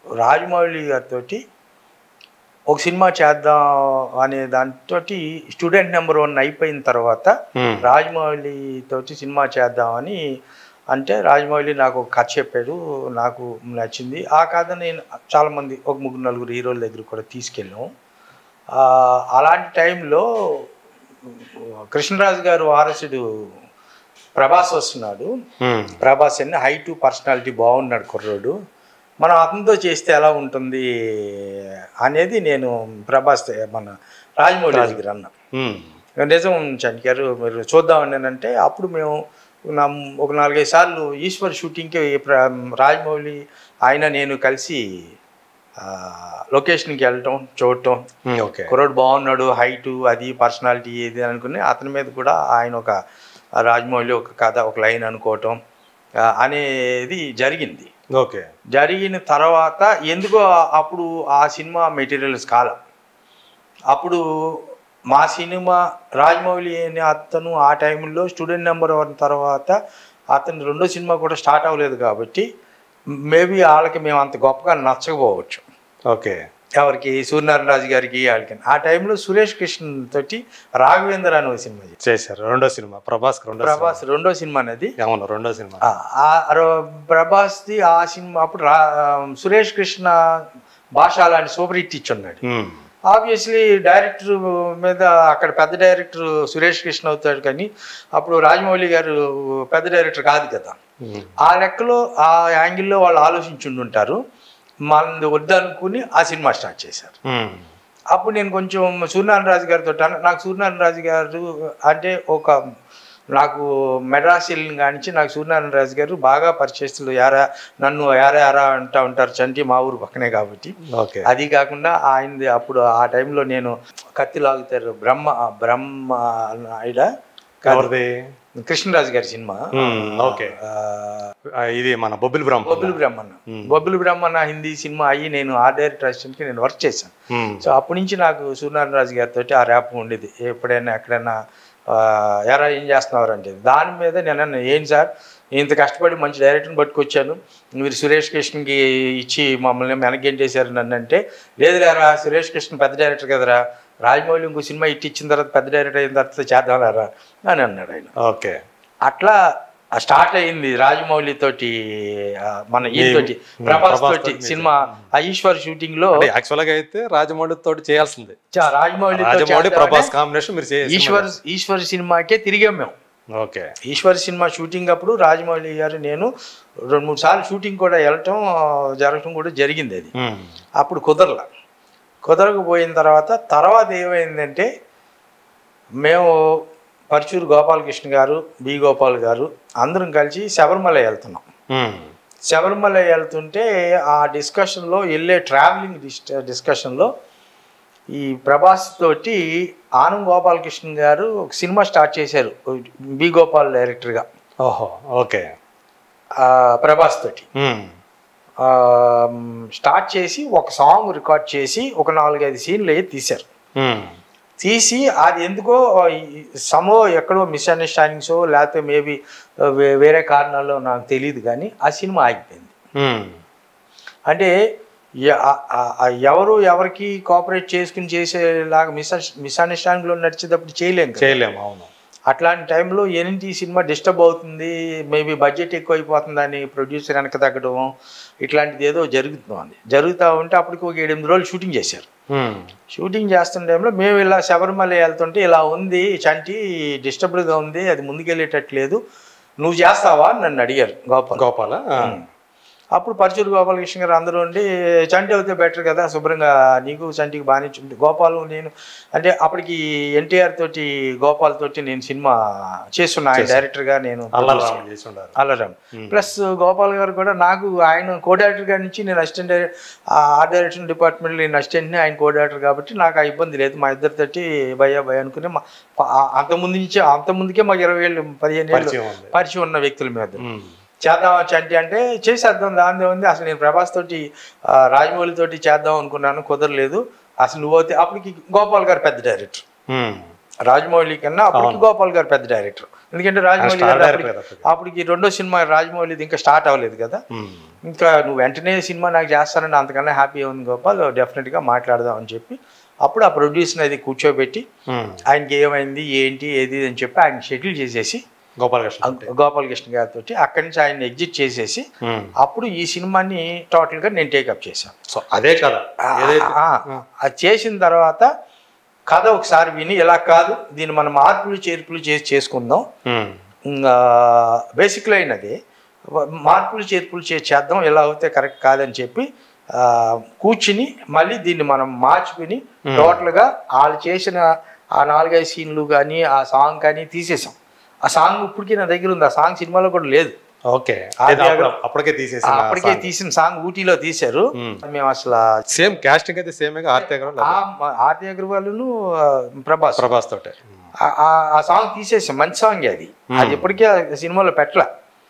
రాజమౌళి గారితో ఒక సినిమా చేద్దాం అనే దాంతో స్టూడెంట్ నెంబర్ వన్ అయిపోయిన తర్వాత మ్మ్. రాజమౌళి తోటి సినిమా చేద్దామని అంటే రాజమౌళి నాకు ఒక కథ చెప్పాడు నాకు నచ్చింది ఆ కథ నేను చాలామంది ఒక ముగ్గురు నలుగురు హీరోల దగ్గర కూడా తీసుకెళ్ళాం ఆ, అలాంటి టైంలో కృష్ణరాజు గారు వారసుడు ప్రభాస్ వస్తున్నాడు మ్మ్. ప్రభాస్ అన్ని హైట్ పర్సనాలిటీ బాగున్నాడు కుర్రోడు మనం అతనితో చేస్తే ఎలా ఉంటుంది అనేది నేను ప్రభాస్ మన రాజమౌళి దగ్గర అన్నా మ్మ్. నిజం చంటి గారు మీరు చూద్దామని అంటే అప్పుడు మేము నా ఒక నాలుగైదు సార్లు ఈశ్వర్ షూటింగ్కి ప్ర- రాజమౌళి ఆయన నేను కలిసి ఆ, లొకేషన్కి వెళ్ళటం చూడటం మ్మ్. ఓకే కుర్రోడు బాగున్నాడు హైటు అది పర్సనాలిటీ ఇది అనుకుని అతని మీద కూడా ఆయన ఒక రాజమౌళి ఒక కథ ఒక లైన్ అనుకోవటం ఆ, అనేది జరిగింది ఓకే జరిగిన తర్వాత ఎందుకో అప్పుడు ఆ సినిమా మెటీరియల్స్ కాల అప్పుడు మా సినిమా రాజమౌళి అనే అతను ఆ టైంలో స్టూడెంట్ నెంబర్ వన్ తర్వాత అతని రెండో సినిమా కూడా స్టార్ట్ అవ్వలేదు కాబట్టి మేబీ వాళ్ళకి మేము అంత గొప్పగా నచ్చకపోవచ్చు ఓకే ఎవరికి సూర్యనారాయణ రాజు గారికి వాళ్ళకి ఆ టైంలో సురేష్ కృష్ణ తోటి రాఘవేంద్ర అనే ఒక సినిమా చేశారు. చేశారు రెండో సినిమా ప్రభాస్ రెండో ప్రభాస్ రెండో సినిమా అనేది సినిమా. అవును రెండో సినిమా ఆ, ఆ రో- ప్రభాస్ది ఆ సినిమా అప్పుడు రా సురేష్ కృష్ణ భాష అలాంటి సూపర్ హిట్ ఇచ్చున్నాడు మ్మ్. ఆబ్వియస్లీ డైరెక్టర్ మీద అక్కడ పెద్ద డైరెక్టర్ సురేష్ కృష్ణ అవుతాడు కానీ అప్పుడు రాజమౌళి గారు పెద్ద డైరెక్టర్ కాదు కదా మ్మ్. ఆ లెక్కలో ఆ యాంగిల్లో వాళ్ళు ఆలోచించుండి ఉంటారు మనది వద్దనుకుని ఆ సినిమా స్టార్ట్ చేశారు మ్మ్. అప్పుడు నేను కొంచెం సూర్యనారాయణ రాజు గారితో అన్న- నాకు సూర్యనారాయణ రాజు గారు అంటే ఒక నాకు మెడ్రాస్ వెళ్ళిన కానించి నాకు సూర్యనారాయణ రాజు గారు బాగా పరిచయస్తులు యారా నన్ను యారా యారా అంటా ఉంటారు చంటి మా ఊరు పక్కనే కాబట్టి ఓకే అది కాకుండా ఆయనది అప్పుడు ఆ టైంలో నేను కత్తి లాగుతారు బ్రహ్మ బ్రహ్మ ఆయన ఎవరిది కృష్ణరాజు గారి సినిమా మ్మ్. ఓకే ఆ, ఆ, ఇది మన బొబ్బిలి బ్రహ్మ బొబ్బిలి బ్రహ్మన్న బొబ్బిలి బ్రహ్మన్న హిందీ సినిమా అయ్యి నేను ఆ డైరెక్టర్ అసిస్టెంట్కి నేను వర్క్ చేశాను మ్మ్. సో అప్పటి నుంచి నాకు సూర్యనారాయణ రాజు గారితో ఆ ర్యాప్ ఉండేది ఎప్పుడైనా ఎక్కడైనా ఆ, ఎరా ఏం చేస్తున్నారు అంటే దాని మీద నేను అన్నా, ఏం సార్ ఇంత కష్టపడి మంచి డైరెక్టర్ని పట్టుకొచ్చాను మీరు సురేష్ కృష్ణకి ఇచ్చి మమ్మల్ని వెనకేంటేశారు నన్ను అంటే లేదు లేరా సురేష్ కృష్ణ పెద్ద డైరెక్టర్ కదరా రాజమౌళి ఇంకో సినిమా ఇట్టి ఇచ్చిన తర్వాత పెద్ద డైరెక్టర్ అయిన తర్వాత చేద్దాం లేరా అని అన్నాడు ఆయన ఓకే అట్లా స్టార్ట్ అయింది రాజమౌళి తోటి ఆ, మన ఈ తోటి ప్రభాస్ ప్రభాస్ తోటి తోటి సినిమా ఆ ఈశ్వర్ షూటింగ్ లో అంటే యాక్చువల్ గా అయితే రాజమౌళి తోటి చేయాల్సిందే చా- రాజమౌళి రాజమౌళి ప్రభాస్ కాంబినేషన్ మీరు చేయాలి ఈశ్వర్ ఈశ్వర్ సినిమాకే తిరిగాం మేము ఓకే ఈశ్వర్ సినిమా షూటింగ్ అప్పుడు రాజమౌళి గారు నేను రెండు మూడు సార్లు షూటింగ్ కూడా వెళ్ళటం ఆ, జరగటం కూడా జరిగింది అది మ్మ్. అప్పుడు కుదరల కుదరకపోయిన తర్వాత తర్వాత ఏమైందంటే మేము పరచూరు గోపాలకృష్ణ గారు బి గోపాల్ గారు అందరం కలిసి శబరిమల వెళ్తున్నాం మ్మ్. శబరిమల వెళ్తుంటే ఆ డిస్కషన్లో వెళ్ళే ట్రావెలింగ్ డిస్ డిస్కషన్లో ఈ ప్రభాస్ తోటి ఆనం గోపాలకృష్ణ గారు ఒక సినిమా స్టార్ట్ చేశారు బి గోపాల్ డైరెక్టర్గా ఓహో ఓకే ఆ, ప్రభాస్ తోటి మ్మ్. ఆ, స్టార్ట్ చేసి ఒక సాంగ్ రికార్డ్ చేసి ఒక నాలుగైదు సీన్లు అయ్యి తీశారు మ్మ్. తీసి అది ఎందుకో ఈ- సమో ఎక్కడో మిస్అండర్స్టాండింగ్సో లేకపోతే మేబీ వేరే కారణాల్లో నాకు తెలియదు కానీ ఆ సినిమా ఆగిపోయింది మ్మ్. అంటే ఎ- ఆ- ఆ- ఆ ఎవరు ఎవరికి కోఆపరేట్ చేసుకుని చేసేలాగా మిస్ మిస్అండర్స్టాండింగ్లో నడిచేటప్పుడు చేయలేం కదా. చేయలేము అవును అట్లాంటి టైంలో ఏంటి ఈ సినిమా డిస్టర్బ్ అవుతుంది మేబీ బడ్జెట్ ఎక్కువ అయిపోతుందని ప్రొడ్యూసర్ వెనక తగ్గడం ఇట్లాంటిది ఏదో జరుగుతుంది జరుగుతూ ఉంటే అప్పటికి ఒక ఏడెనిమిది రోజులు షూటింగ్ చేశారు మ్మ్. షూటింగ్ చేస్తున్న టైంలో మేము ఇలా శబరిమల వెళ్తుంటే ఇలా ఉంది చంటి డిస్టర్బ్డ్గా ఉంది అది ముందుకెళ్ళేటట్లేదు నువ్వు చేస్తావా అని నన్ను అడిగారు గోపాల్ గోపాల ఆ. అప్పుడు పరచూరు గోపాలకృష్ణ గారు అందరూ ఉండి చంటి అవుతే బెటర్ కదా శుభ్రంగా నీకు చంటికి బాగానే ఉంటుంది గోపాల్ నేను అంటే అప్పటికి ఎన్టీఆర్ తోటి గోపాల్ తోటి నేను సినిమా చేస్తున్నా ఆయన డైరెక్టర్గా నేను అల్లారు రాముడు చేసి ఉండారు అల్లరం ప్లస్ గోపాల్ గారు కూడా నాకు ఆయన కో డైరెక్టర్ గారి నుంచి నేను అసిస్టెంట్ ఆ డైరెక్షన్ డిపార్ట్మెంట్లో నేను అసిస్టెంట్ని ఆయన కో డైరెక్టర్ కాబట్టి నాకు ఆ ఇబ్బంది లేదు మా ఇద్దరితోటి భయ భయ అనుకుని మా ఆ- అంతకుముందు నుంచి అంతకుముందుకే మాకు ఇరవై ఏళ్ళు పదిహేను ఏళ్ళు పరిచయం ఉంది పరిచయం ఉన్న వ్యక్తుల మీద మ్మ్. చేద్దాం చంటి అంటే చేసేద్దాం దాని ఉంది అసలు నేను ప్రభాస్ తోటి ఆ, రాజమౌళి తోటి చేద్దాం అనుకున్నాను కుదరలేదు అసలు నువ్వు అప్పటికి గోపాల్ గారు పెద్ద డైరెక్టర్ మ్మ్. రాజమౌళి కన్నా అప్పటికి గోపాల్ గారు పెద్ద డైరెక్టర్ ఎందుకంటే రాజమౌళి స్టార్ గారు డైరెక్టర్ అప్పటికి- కదా అప్పటికి. అప్పటికి రెండో సినిమా రాజమౌళిది ఇంకా స్టార్ట్ అవ్వలేదు కదా ఉమ్. ఇంకా నువ్వు వెంటనే సినిమా నాకు చేస్తానని అంతకన్నా హ్యాపీ ఉంది గోపాల్ డెఫినెట్గా మాట్లాడదాం అని చెప్పి అప్పుడు ఆ ప్రొడ్యూసర్ని అది కూర్చోబెట్టి ఉమ్. ఆయనకి ఏమైంది ఏంటి ఏది అని చెప్పి ఆయన షెడ్యూల్ చేసేసి గోపాలకృష్ణ గోపాలకృష్ణ గారితో అక్కడి నుంచి ఆయన ఎగ్జిట్ చేసేసి ఉమ్. అప్పుడు ఈ సినిమాని టోటల్గా నేను టేకప్ చేశాను సో అదే కదా ఏదైతే ఆ, అది చేసిన తర్వాత కథ ఒకసారి విని ఇలా కాదు దీన్ని మనం మార్పులు చేర్పులు చేసి చేసుకుందాం ఉమ్. బేసిక్ లైన్ అది మార్పులు చేర్పులు చేసి చేద్దాం ఇలా అవుతే కరెక్ట్ కాదని చెప్పి ఆ, కూర్చుని మళ్ళీ దీన్ని మనం మార్చుకుని టోటల్గా వాళ్ళు చేసిన ఆ నాలుగైదు సీన్లు కానీ ఆ సాంగ్ కానీ తీసేసాం ఆ సాంగ్ ఇప్పటికీ నా దగ్గర ఉంది ఆ సాంగ్ సినిమాలో కూడా లేదు ఓకే ఆది ఏదో అప్పుడు- అప్పటికే తీసేసి అప్పటికే తీసిన సాంగ్ ఊటీలో తీశారు మ్మ్. మేము అసలు సేమ్ కాస్టింగ్ అయితే సేమ్ ఆర్తి అగర్వాల్ ఆ ఆర్తి అగర్వాల్ను ఆ, ప్రభాస్ ప్రభాస్ తోటే ఆ- ఆ- ఆ సాంగ్ తీసేసాం మంచి సాంగ్ అది అది ఇప్పటికే ఆ సినిమాలో పెట్టలే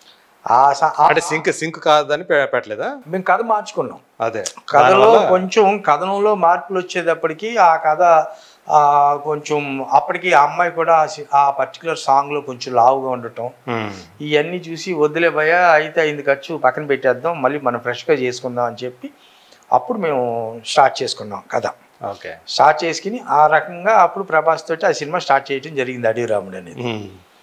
ఆ సా- ఆ- అంటే సింక్ సింక్ కాదని పె- పెట్టలేదా మేము కథ మార్చుకున్నాం అదే కథలో దానివల్ల- కొంచెం కథనంలో మార్పులు వచ్చేటప్పటికి ఆ కథ ఆ, కొంచెం అప్పటికి ఆ అమ్మాయి కూడా ఆ సి- ఆ పర్టికులర్ సాంగ్లో కొంచెం లావుగా ఉండటం ఉమ్. ఇవన్నీ చూసి వదిలే భయ అయితే అయింది ఖర్చు పక్కన పెట్టేద్దాం మళ్ళీ మనం ఫ్రెష్గా చేసుకుందాం అని చెప్పి అప్పుడు మేము స్టార్ట్ చేసుకున్నాం కథ ఓకే స్టార్ట్ చేసుకుని ఆ రకంగా అప్పుడు ప్రభాస్ తోటి ఆ సినిమా స్టార్ట్ చేయడం జరిగింది అడవి రాముడు అనేది ఉమ్.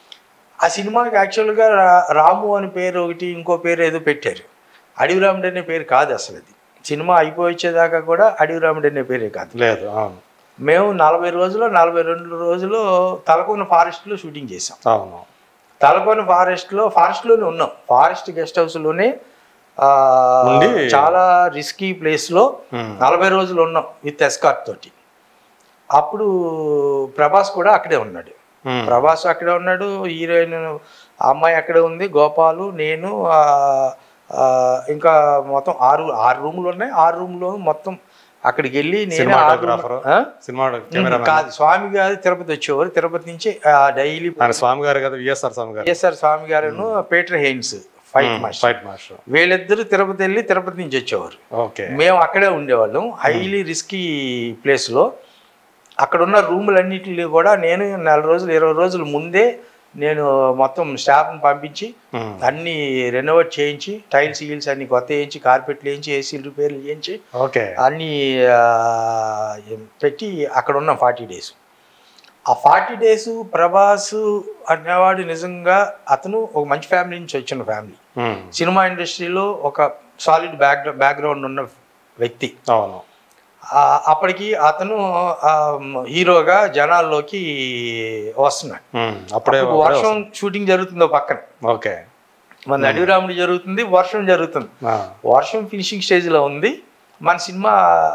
ఆ సినిమాకి యాక్చువల్గా రా- రాము అని పేరు ఒకటి ఇంకో పేరు ఏదో పెట్టారు అడవి రాముడు అనే పేరు కాదు అసలు అది సినిమా అయిపోయేదాకా కూడా అడవి రాముడు అనే పేరే కాదు లేదు అవును మేము నలభై రోజులు నలభై రెండు రోజులు తలకోన ఫారెస్ట్లో షూటింగ్ చేసాం అవును తలకోన ఫారెస్ట్లో ఫారెస్ట్లోనే ఉన్నాం ఫారెస్ట్ గెస్ట్ హౌస్లోనే ఆ, ఉండి? చాలా రిస్కీ ప్లేస్లో ఉమ్. నలభై రోజులు ఉన్నాం విత్ ఎస్కాట్ తోటి అప్పుడు ప్రభాస్ కూడా అక్కడే ఉన్నాడు ఉమ్. ప్రభాస్ అక్కడే ఉన్నాడు హీరోయిన్ అమ్మాయి అక్కడే ఉంది గోపాలు నేను ఆ, ఆ, ఇంకా మొత్తం ఆరు ఆరు రూములు ఉన్నాయి ఆరు రూమ్లో మొత్తం అక్కడికి వెళ్ళి నేను ఆరు సినిమాటోగ్రాఫర్ రూమ్- ఆ? సినిమా కెమెరా కాదు స్వామి గారు తిరుపతి వచ్చేవారు తిరుపతి నుంచి డైలీ ఆయన స్వామి గారు కదా విఎస్ఆర్ స్వామి గారు వైఎస్ఆర్ స్వామి గారును Peter Hein fight master fight master వీళ్ళిద్దరూ తిరుపతి వెళ్ళి తిరుపతి నుంచి వచ్చేవారు ఓకే మేము అక్కడే ఉండేవాళ్ళం హైలీ రిస్కీ ప్లేస్లో అక్కడ ఉన్న రూములన్నింటినీ కూడా నేను నెల రోజులు ఇరవై రోజుల ముందే నేను మొత్తం స్టాఫ్ని పంపించి ఉమ్. అన్నీ రెనోవేట్ చేయించి టైల్స్ హీల్స్ అన్ని కొత్త వేయించి కార్పెట్లు వేయించి ఏసీలు రిపేర్లు చేయించి ఓకే అన్నీ ఆ, పెట్టి అక్కడ ఉన్నాం ఫార్టీ డేస్ ఆ ఫార్టీ డేస్ ప్రభాస్ అనేవాడు నిజంగా అతను ఒక మంచి ఫ్యామిలీ నుంచి వచ్చిన ఫ్యామిలీ ఉమ్. సినిమా ఇండస్ట్రీలో ఒక సాలిడ్ బ్యాక్ బ్యాక్గ్రౌండ్ ఉన్న వ్యక్తి అవును ఆ, అప్పటికి అతను ఆ, హీరోగా జనాల్లోకి వస్తున్నాడు ఉమ్. అప్పుడే అప్పుడు వర్షం షూటింగ్ జరుగుతుందో పక్కన ఓకే మన అడవిరాముడు జరుగుతుంది వర్షం జరుగుతుంది ఆ. వర్షం ఫినిషింగ్ స్టేజ్లో ఉంది మన సినిమా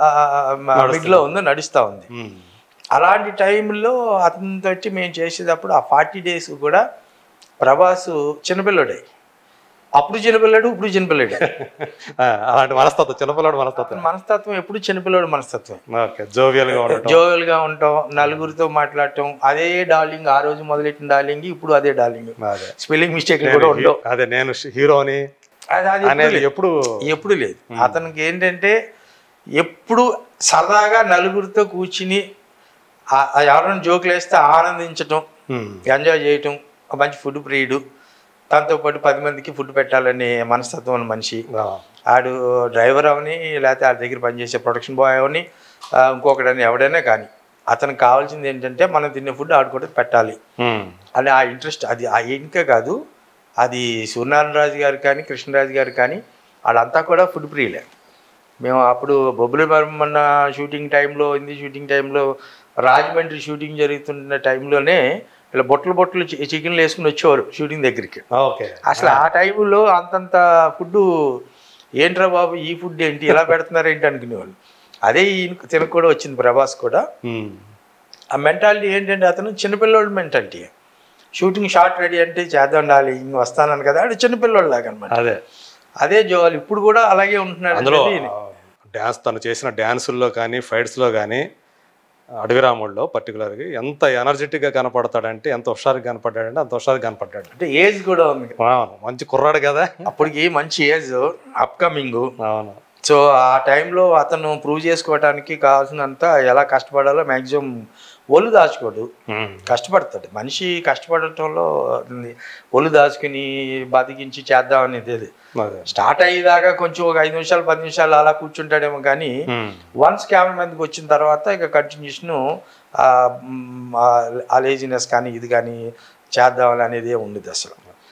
మిడ్లో ఉంది నడుస్తూ ఉంది ఉమ్. అలాంటి టైంలో అతనితోటి మేము చేసేటప్పుడు ఆ ఫార్టీ డేస్ కూడా ప్రభాస్ చిన్నపిల్లడే అప్పుడు చిన్నపిల్లాడు ఇప్పుడు చిన్నపిల్లాడు ఆ, అలాంటి మనస్తత్వం చిన్నపిల్లడు మనస్తత్వం అతని మనస్తత్వం ఎప్పుడు చిన్నపిల్లాడు మనస్తత్వం ఓకే జోవియల్ గా ఉండటం జోవెల్ గా ఉంటాం నలుగురితో మాట్లాడటం అదే డార్లింగ్ ఆ రోజు మొదలెట్టిన డార్లింగ్ ఇప్పుడు అదే డార్లింగ్ అదే స్పెల్లింగ్ మిస్టేక్ నేను కూడా హీ- ఉండవు అదే నేను హీరోని అది అది ఎప్పుడు అనేది లేదు. ఎప్పుడు ఎప్పుడు లేదు అతనికి ఏంటంటే ఎప్పుడు సరదాగా నలుగురితో కూర్చుని ఆ- ఆ ఎవరైనా జోకులు వేస్తే ఆనందించటం ఉమ్. ఎంజాయ్ చేయటం ఒక మంచి ఫుడ్ ప్రియుడు దాంతో పాటు పది మందికి ఫుడ్ పెట్టాలనే మనస్తత్వం ఉన్న మనిషి ఆ. ఆడు డ్రైవర్ అవని లేకపోతే ఆడి దగ్గర పనిచేసే ప్రొడక్షన్ బాయ్ అవని ఆ, ఇంకొకడని ఎవడైనా కానీ అతనికి కావాల్సింది ఏంటంటే మనం తినే ఫుడ్ ఆడు కూడా పెట్టాలి ఉమ్. అని ఆ ఇంట్రెస్ట్ అది ఆ ఇంకా కాదు అది సూర్యనారాయణ రాజు గారు కానీ కృష్ణరాజు గారు కానీ వాళ్ళంతా కూడా ఫుడ్ ప్రియులే మేము అప్పుడు బొబ్బుల బొమ్మన్న షూటింగ్ టైంలో హిందీ షూటింగ్ టైంలో రాజమండ్రి షూటింగ్ జరుగుతున్న టైంలోనే ఇలా బొట్టలు బొట్టలు చి- చికెన్లు వేసుకుని వచ్చేవారు షూటింగ్ దగ్గరికి ఓకే అసలు ఆ టైంలో అంతంత ఫుడ్ ఏంట్రా బాబు ఈ ఫుడ్ ఏంటి ఇలా పెడుతున్నారు ఏంటి అనుకునేవాళ్ళు అదే ఈయన తినకు కూడా వచ్చింది ప్రభాస్ కూడా ఉమ్. ఆ మెంటాలిటీ ఏంటంటే అతను చిన్నపిల్లోడి మెంటాలిటీ షూటింగ్ షార్ట్ రెడీ అంటే చేద్దాం ఉండాలి ఇంక వస్తానని కదా అంటే చిన్నపిల్లోడు లాగా అనమాట అదే అదే జోవాలి ఇప్పుడు కూడా అలాగే ఉంటున్నాడు అందులో అనేది డ్యాన్స్ తను చేసిన డ్యాన్సుల్లో కానీ ఫైట్స్లో కానీ అడవి రాముడిలో పర్టికులర్గా ఎంత ఎనర్జెటిక్గా కనపడతాడంటే ఎంత హుషారుగా కనపడ్డాడంటే అంత హుషారుగా కనపడ్డాడు అంటే ఏజ్ కూడా ఉంది అవును మంచి కుర్రాడు కదా అప్పటికి మంచి ఏజ్ అప్కమింగ్ అవును సో ఆ టైంలో అతను ప్రూవ్ చేసుకోవడానికి కావాల్సినంత ఎలా కష్టపడాలో మ్యాక్సిమం ఒళ్ళు దాచుకోడు ఉమ్. కష్టపడతాడు మనిషి కష్టపడటంలో అది ఒళ్ళు దాచుకుని బతికించి చేద్దాం అనేది ఇది. అదే స్టార్ట్ అయ్యేదాకా కొంచెం ఒక ఐదు నిమిషాలు పది నిమిషాలు అలా కూర్చుంటాడేమో కానీ ఉమ్. వన్స్ కెమెరా మీదకి వచ్చిన తర్వాత ఇక కంటిన్యూషన్ ఆ లేజినెస్ కానీ ఇది కానీ చేద్దామని అనేది ఉండదు అసలు